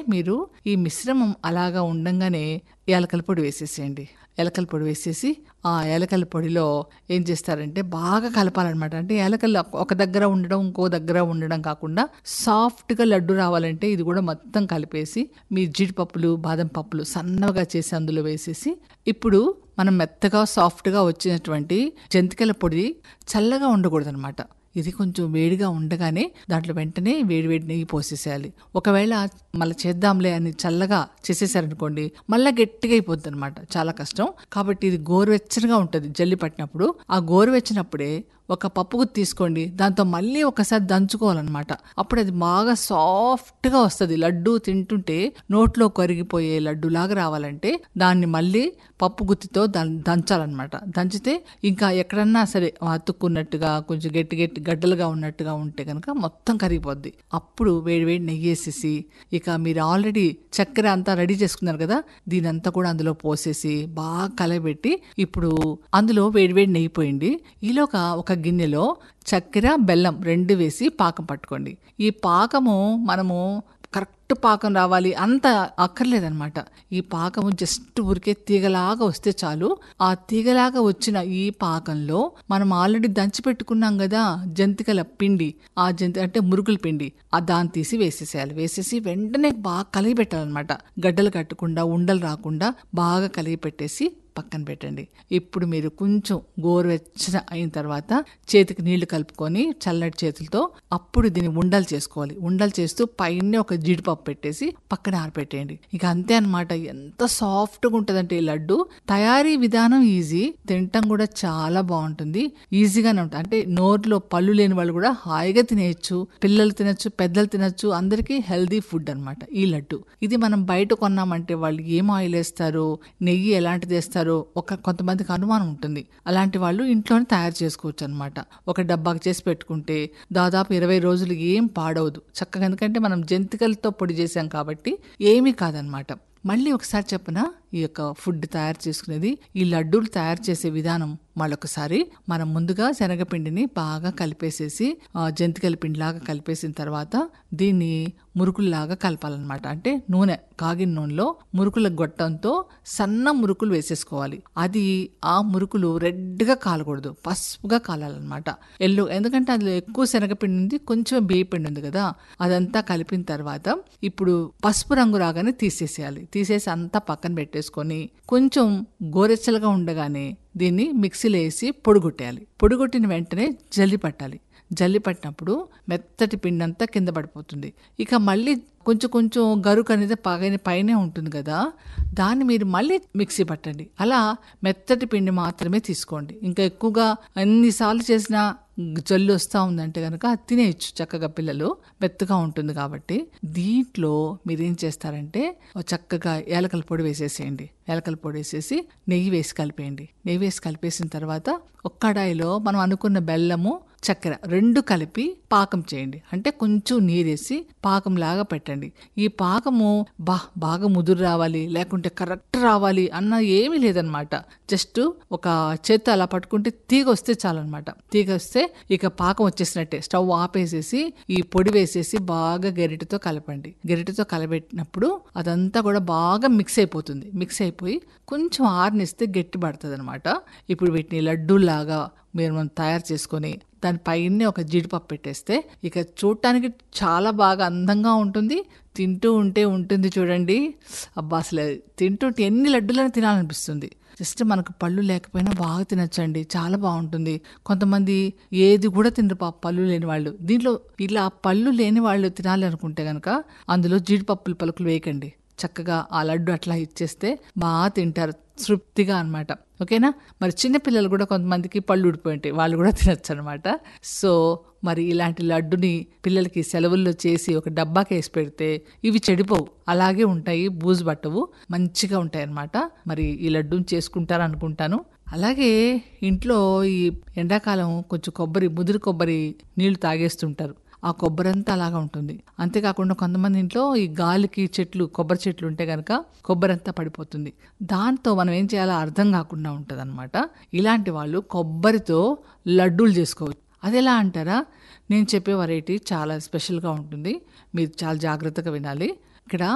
మీరు ఈ మిశ్రమం అలాగా ఉండంగానే యాలకల పొడి వేసేసేయండి యాలకల పొడి వేసేసి ఆ యాలకల పొడిలో ఏం చేస్తారంటే బాగా కలపాలన్నమాట అంటే యాలకలు ఒక దగ్గర ఉండడం ఇంకో దగ్గర ఉండడం కాకుండా సాఫ్ట్గా లడ్డు రావాలంటే ఇది కూడా మొత్తం కలిపేసి మీ జీడిపప్పులు బాదం పప్పులు సన్నగా చేసి అందులో వేసేసి ఇప్పుడు మనం మెత్తగా సాఫ్ట్గా వచ్చినటువంటి జంతికల పొడి చల్లగా ఉండకూడదు అనమాట ఇది కొంచెం వేడిగా ఉండగానే దాంట్లో వెంటనే వేడి వేడి నెయ్యి పోసేసేయాలి ఒకవేళ మళ్ళీ చేద్దాంలే అని చల్లగా చేసేసారనుకోండి మళ్ళీ గట్టిగా అయిపోద్ది అనమాట చాలా కష్టం కాబట్టి ఇది గోరువెచ్చగా ఉంటుంది జల్లి పట్టినప్పుడు ఆ గోరువెచ్చినప్పుడే ఒక పప్పుకు తీసుకోండి దాంతో మళ్ళీ ఒకసారి దంచుకోవాలన్నమాట అప్పుడు అది బాగా సాఫ్ట్గా వస్తుంది లడ్డు తింటుంటే నోట్లో కరిగిపోయే లడ్డులాగా రావాలంటే దాన్ని మళ్ళీ పప్పు గుత్తితో దం దంచాలన్నమాట దంచితే ఇంకా ఎక్కడన్నా సరే అతుక్కున్నట్టుగా కొంచెం గట్టి గట్టి గడ్డలుగా ఉన్నట్టుగా ఉంటే కనుక మొత్తం కరిగిపోద్ది అప్పుడు వేడి వేడి నెయ్యి వేసేసి ఇక మీరు ఆల్రెడీ చక్కెర అంతా రెడీ చేసుకున్నారు కదా దీని అంతా కూడా అందులో పోసేసి బాగా కలబెట్టి ఇప్పుడు అందులో వేడి వేడి నెయ్యి పోయండి ఈలోగా ఒక గిన్నెలో చక్కెర బెల్లం రెండు వేసి పాకం పట్టుకోండి ఈ పాకము మనము కరెక్ట్ పాకం రావాలి అంత అక్కర్లేదనమాట ఈ పాకము జస్ట్ ఊరికే తీగలాగా వస్తే చాలు ఆ తీగలాగా వచ్చిన ఈ పాకంలో మనం ఆల్రెడీ దంచి పెట్టుకున్నాం కదా జంతికల పిండి ఆ జంతి అంటే మురుగుల పిండి ఆ దాన్ని తీసి వేసేసేయాలి వేసేసి వెంటనే బాగా కలిగి పెట్టాలన్నమాట గడ్డలు కట్టకుండా ఉండలు రాకుండా బాగా కలిగి పెట్టేసి పక్కన పెట్టండి ఇప్పుడు మీరు కొంచెం గోరువెచ్చన అయిన తర్వాత చేతికి నీళ్లు కలుపుకొని చల్లటి చేతులతో అప్పుడు దీన్ని ఉండలు చేసుకోవాలి ఉండలు చేస్తూ పైన ఒక జీడిపప్పు పెట్టేసి పక్కన ఆరపెట్టేయండి ఇక అంతే అనమాట ఎంత సాఫ్ట్గా ఉంటుందంటే ఈ లడ్డు తయారీ విధానం ఈజీ తినటం కూడా చాలా బాగుంటుంది ఈజీగానే ఉంటుంది అంటే నోరులో పళ్ళు లేని వాళ్ళు కూడా హాయిగా తినేయచ్చు పిల్లలు తినచ్చు పెద్దలు తినచ్చు అందరికీ హెల్దీ ఫుడ్ అనమాట ఈ లడ్డు ఇది మనం బయట కొన్నామంటే వాళ్ళు ఏం ఆయిల్ వేస్తారు నెయ్యి ఎలాంటిది వేస్తారు ఒక కొంతమందికి అనుమానం ఉంటుంది అలాంటి వాళ్ళు ఇంట్లోనే తయారు చేసుకోవచ్చు అనమాట ఒక డబ్బాకి చేసి పెట్టుకుంటే దాదాపు ఇరవై రోజులు ఏం పాడవదు చక్కగా ఎందుకంటే మనం జంతికలతో పొడి చేసాం కాబట్టి ఏమీ కాదనమాట మళ్ళీ ఒకసారి చెప్పన ఈ యొక్క ఫుడ్ తయారు చేసుకునేది ఈ లడ్డూలు తయారు చేసే విధానం మళ్ళొకసారి మనం ముందుగా శనగపిండిని బాగా కలిపేసేసి ఆ, జంతికల పిండిలాగా కలిపేసిన తర్వాత దీన్ని మురుకుల్లాగా కలపాలన్నమాట అంటే నూనె కాగిన నూనెలో మురుకుల గొట్టంతో సన్న మురుకులు వేసేసుకోవాలి అది ఆ మురుకులు రెడ్గా కాలకూడదు పసుపుగా కాలాలన్నమాట ఎల్లో ఎందుకంటే అందులో ఎక్కువ శనగపిండి ఉంది కొంచెం బియ్య పిండి ఉంది కదా అదంతా కలిపిన తర్వాత ఇప్పుడు పసుపు రంగు రాగానే తీసేసేయాలి తీసేసి అంతా పక్కన పెట్టేసుకొని కొంచెం గోరెచ్చలుగా ఉండగానే దీన్ని మిక్సీలో వేసి పొడిగొట్టేయాలి పొడిగొట్టిన వెంటనే జల్లి పట్టాలి జల్లి పట్టినప్పుడు మెత్తటి పిండి అంతా కింద పడిపోతుంది ఇక మళ్ళీ కొంచెం కొంచెం గరుకు అనేది పైన పైనే ఉంటుంది కదా దాన్ని మీరు మళ్ళీ మిక్సీ పట్టండి అలా మెత్తటి పిండి మాత్రమే తీసుకోండి ఇంకా ఎక్కువగా ఎన్నిసార్లు చేసినా జల్లు వస్తూ ఉందంటే కనుక అది తినేయచ్చు చక్కగా పిల్లలు మెత్తగా ఉంటుంది కాబట్టి దీంట్లో మీరేం చేస్తారంటే చక్కగా ఏలకల పొడి వేసేసేయండి ఏలకల పొడి వేసేసి నెయ్యి వేసి కలిపేయండి నెయ్యి వేసి కలిపేసిన తర్వాత ఒక కడాయిలో మనం అనుకున్న బెల్లము చక్కెర రెండు కలిపి పాకం చేయండి అంటే కొంచెం నీరేసి పాకం లాగా పెట్టండి ఈ పాకము బా బాగా ముదురు రావాలి లేకుంటే కరెక్ట్ రావాలి అన్న ఏమీ లేదనమాట జస్ట్ ఒక చేత్తో అలా పట్టుకుంటే తీగ వస్తే చాలన్నమాట తీగ వస్తే ఇక పాకం వచ్చేసినట్టే స్టవ్ ఆపేసేసి ఈ పొడి వేసేసి బాగా గరిటెతో కలపండి గరిటెతో కలబెట్టినప్పుడు అదంతా కూడా బాగా మిక్స్ అయిపోతుంది మిక్స్ అయిపోయి కొంచెం ఆరనిస్తే గట్టి పడుతుంది అనమాట ఇప్పుడు వీటిని లడ్డూలాగా మీరు మనం తయారు చేసుకొని దానిపైనే ఒక జీడిపప్పు పెట్టేస్తే ఇక చూడటానికి చాలా బాగా అందంగా ఉంటుంది తింటూ ఉంటే ఉంటుంది చూడండి అబ్బా అసలు తింటుంటే ఎన్ని లడ్డూలను తినాలనిపిస్తుంది జస్ట్ మనకు పళ్ళు లేకపోయినా బాగా తినచ్చండి చాలా బాగుంటుంది కొంతమంది ఏది కూడా తినరు పా పళ్ళు లేని వాళ్ళు దీంట్లో ఇలా పళ్ళు లేని వాళ్ళు తినాలి అనుకుంటే కనుక అందులో జీడిపప్పులు పలుకులు వేయకండి చక్కగా ఆ లడ్డు అట్లా ఇచ్చేస్తే బాగా తింటారు తృప్తిగా అన్నమాట ఓకేనా మరి చిన్నపిల్లలు కూడా కొంతమందికి పళ్ళు ఊడిపోయి ఉంటాయి వాళ్ళు కూడా తినచ్చు అనమాట సో మరి ఇలాంటి లడ్డుని పిల్లలకి సెలవుల్లో చేసి ఒక డబ్బాకి వేసి పెడితే ఇవి చెడిపోవు అలాగే ఉంటాయి బూజు పట్టవు మంచిగా ఉంటాయి అన్నమాట మరి ఈ లడ్డూని చేసుకుంటారు అనుకుంటాను అలాగే ఇంట్లో ఈ ఎండాకాలం కొంచెం కొబ్బరి ముదురు కొబ్బరి నీళ్లు తాగేస్తుంటారు ఆ కొబ్బరి అంతా అలాగా ఉంటుంది అంతేకాకుండా కొంతమంది ఇంట్లో ఈ గాలికి చెట్లు కొబ్బరి చెట్లు ఉంటే కనుక కొబ్బరి అంతా పడిపోతుంది దాంతో మనం ఏం చేయాలో అర్థం కాకుండా ఉంటుంది ఇలాంటి వాళ్ళు కొబ్బరితో లడ్డూలు చేసుకోవచ్చు అది ఎలా అంటారా నేను చెప్పే వెరైటీ చాలా స్పెషల్గా ఉంటుంది మీరు చాలా జాగ్రత్తగా వినాలి ఇక్కడ